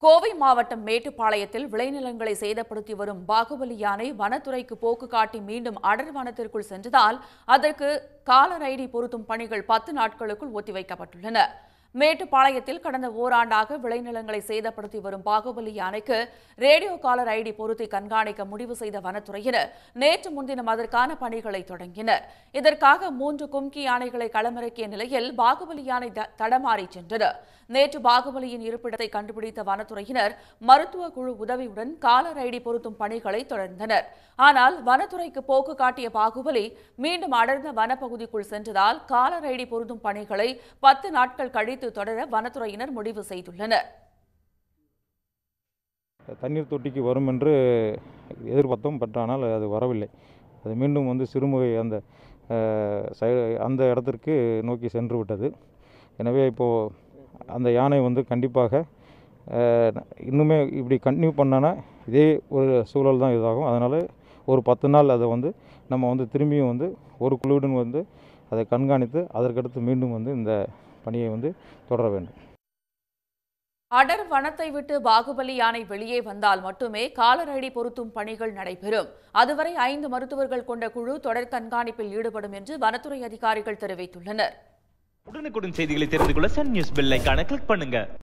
கோவை மாவட்டம் மேட்டுப்பாளையத்தில் விளைநிலங்களை சேதப்படுத்தி வரும் பாகுபலி யானை வனத்துறைக்கு போக்கு காட்டி மீண்டும் அடர் வனத்திற்குள் சென்றதால் அதற்கு காலர் ஐடி பொருத்தும் பணிகள் பத்து நாட்களுக்குள் ஒத்திவைக்கப்பட்டுள்ளன மேட்டுப்பாளையத்தில் கடந்த ஓராண்டாக விளைநிலங்களை சேதப்படுத்தி வரும் பாகுபலி யானைக்கு ரேடியோ காலர் ஐடி பொருத்தி கண்காணிக்க முடிவு செய்த வனத்துறையினர் நேற்று முன்தினம் அதற்கான பணிகளை தொடங்கினர் இதற்காக மூன்று கும்கி யானைகளை களமிறக்கிய நிலையில் பாகுபலி யானை த- தடமாறி சென்றது நேற்று பாகுபலியின் இருப்பிடத்தை கண்டுபிடித்த வனத்துறையினர் மருத்துவ குழு உதவியுடன் காலர் ஐடி பொருத்தும் பணிகளை தொடர்ந்தனர் ஆனால் வனத்துறைக்கு போக்கு காட்டிய பாகுபலி மீண்டும் அடர்ந்த வனப்பகுதிக்குள் சென்றதால் காலர் ஐடி பொருத்தும் பணிகளை பத்து நாட்கள் கழித்து தொடர வனத்துறையினர் முடிவு செய்துள்ளனர் தண்ணீர் தொட்டிக்கு வரும் என்று எதிர்பார்த்தோம் பட் ஆனால் அது வரவில்லை அது மீண்டும் வந்து சிறுமுகை அந்த அஹ், சை- அந்த இடத்திற்கு நோக்கி சென்று விட்டது எனவே இப்போது அந்த யானை வந்து கண்டிப்பாக அஹ், இன்னுமே இப்படி கண்டினியூ பண்ணானா இதே ஒரு சூழல் தான் இதாகும் அதனால் ஒரு பத்து நாள் அதை வந்து நம்ம வந்து திரும்பியும் வந்து ஒரு குழுவுடன் வந்து அதை கண்காணித்து அதற்கடுத்து மீண்டும் வந்து இந்த பணியை வந்து தொடர வேண்டும் அடர் வனத்தை விட்டு பாகுபலி யானை வெளியே வந்தால் மட்டுமே காலர் ஐடி பொருத்தும் பணிகள் நடைபெறும் அதுவரை ஐந்து மருத்துவர்கள் கொண்ட குழு தொடர் கண்காணிப்பில் ஈடுபடும் என்று வனத்துறை அதிகாரிகள் தெரிவித்துள்ளனர் உடனுக்குடன் செய்திகளை தெரிந்து கொள்ள சன் நியூஸ் பெல் ஐகானை கிளிக் பண்ணுங்க